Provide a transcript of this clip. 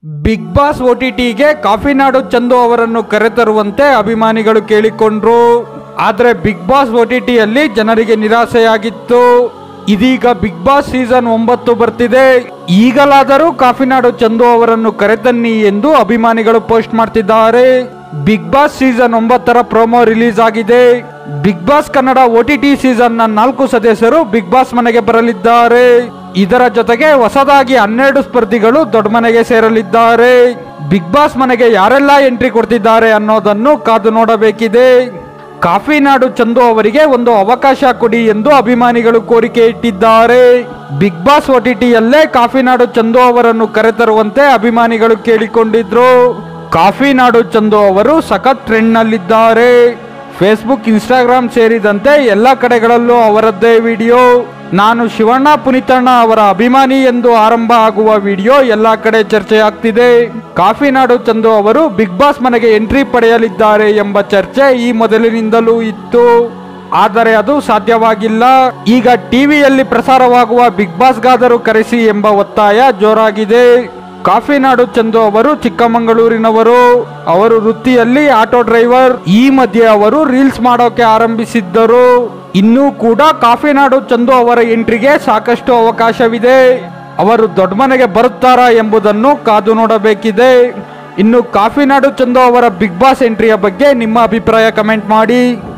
big Boss O T ಟಿಗೆ ಕಾಫಿನಾಡು ಚಂದು ಅವರನ್ನು ಕರೆತರುವಂತೆ ಅಭಿಮಾನಿಗಳು ಕೇಳಿಕೊಂಡ್ರು ಆದ್ರೆ ಬಿಗ್ ಬಾಸ್ ಒ ಟಿ ಟಿಯಲ್ಲಿ ಜನರಿಗೆ ನಿರಾಸೆಯಾಗಿತ್ತು ಇದೀಗ ಬಿಗ್ ಬಾಸ್ ಸೀಸನ್ ಒಂಬತ್ತು ಬರ್ತಿದೆ ಈಗಲಾದರೂ ಕಾಫಿನಾಡು ಚಂದು ಅವರನ್ನು ಕರೆತನ್ನಿ ಎಂದು ಅಭಿಮಾನಿಗಳು ಪೋಸ್ಟ್ ಮಾಡ್ತಿದ್ದಾರೆ ಬಿಗ್ ಬಾಸ್ ಸೀಸನ್ ಒಂಬತ್ತರ ಪ್ರೋಮೋ ರಿಲೀಸ್ ಆಗಿದೆ Big Boss Kannada O T T season ನ ನಾಲ್ಕು ಸದಸ್ಯರು ಬಿಗ್ ಬಾಸ್ ಮನೆಗೆ ಬರಲಿದ್ದಾರೆ ಇದರ ಜೊತೆಗೆ ಹೊಸದಾಗಿ ಹನ್ನೆರಡು ಸ್ಪರ್ಧಿಗಳು ದೊಡ್ಡ ಮನೆಗೆ ಸೇರಲಿದ್ದಾರೆ ಬಿಗ್ ಬಾಸ್ ಮನೆಗೆ ಯಾರೆಲ್ಲ ಎಂಟ್ರಿ ಕೊಡ್ತಿದ್ದಾರೆ ಅನ್ನೋದನ್ನು ಕಾದು ನೋಡಬೇಕಿದೆ ಕಾಫಿನಾಡು ಚಂದು ಅವರಿಗೆ ಒಂದು ಅವಕಾಶ ಕೊಡಿ ಎಂದು ಅಭಿಮಾನಿಗಳು ಕೋರಿಕೆ ಇಟ್ಟಿದ್ದಾರೆ ಬಿಗ್ ಬಾಸ್ ಒಟಿಟಿಯಲ್ಲೇ ಕಾಫಿನಾಡು ಚಂದು ಅವರನ್ನು ಕರೆತರುವಂತೆ ಅಭಿಮಾನಿಗಳು ಕೇಳಿಕೊಂಡಿದ್ರು ಕಾಫಿನಾಡು ಚಂದು ಅವರು ಸಖತ್ ಟ್ರೆಂಡ್ ನಲ್ಲಿದ್ದಾರೆ ಫೇಸ್ಬುಕ್ ಇನ್ಸ್ಟಾಗ್ರಾಮ್ ಸೇರಿದಂತೆ ಎಲ್ಲ ಕಡೆಗಳಲ್ಲೂ ಅವರದ್ದೇ ವಿಡಿಯೋ ನಾನು ಶಿವಣ್ಣ ಪುನಿತಣ್ಣ ಅವರ ಅಭಿಮಾನಿ ಎಂದು ಆರಂಭ ಆಗುವ ವಿಡಿಯೋ ಎಲ್ಲ ಕಡೆ ಚರ್ಚೆಯಾಗ್ತಿದೆ ಕಾಫಿನಾಡು ಚಂದು ಅವರು ಬಿಗ್ ಬಾಸ್ ಮನೆಗೆ ಎಂಟ್ರಿ ಪಡೆಯಲಿದ್ದಾರೆ ಎಂಬ ಚರ್ಚೆ ಈ ಮೊದಲಿನಿಂದಲೂ ಇತ್ತು ಆದರೆ ಅದು ಸಾಧ್ಯವಾಗಿಲ್ಲ ಈಗ ಟಿವಿಯಲ್ಲಿ ಪ್ರಸಾರವಾಗುವ ಬಿಗ್ ಬಾಸ್ಗಾದರೂ ಕರೆಸಿ ಎಂಬ ಒತ್ತಾಯ ಜೋರಾಗಿದೆ ಕಾಫಿನಾಡು ಚಂದು ಅವರು ಚಿಕ್ಕಮಗಳೂರಿನವರು ಅವರು ವೃತ್ತಿಯಲ್ಲಿ ಆಟೋ ಡ್ರೈವರ್ ಈ ಮಧ್ಯೆ ಅವರು ರೀಲ್ಸ್ ಮಾಡೋಕೆ ಆರಂಭಿಸಿದ್ದರು ಇನ್ನೂ ಕೂಡ ಕಾಫಿನಾಡು ಚಂದು ಅವರ ಎಂಟ್ರಿಗೆ ಸಾಕಷ್ಟು ಅವಕಾಶವಿದೆ ಅವರು ದೊಡ್ಡ ಮನೆಗೆ ಬರುತ್ತಾರಾ ಎಂಬುದನ್ನು ಕಾದು ನೋಡಬೇಕಿದೆ ಇನ್ನು ಕಾಫಿನಾಡು ಚಂದು ಅವರ ಬಿಗ್ ಬಾಸ್ ಎಂಟ್ರಿಯ ಬಗ್ಗೆ ನಿಮ್ಮ ಅಭಿಪ್ರಾಯ ಕಮೆಂಟ್ ಮಾಡಿ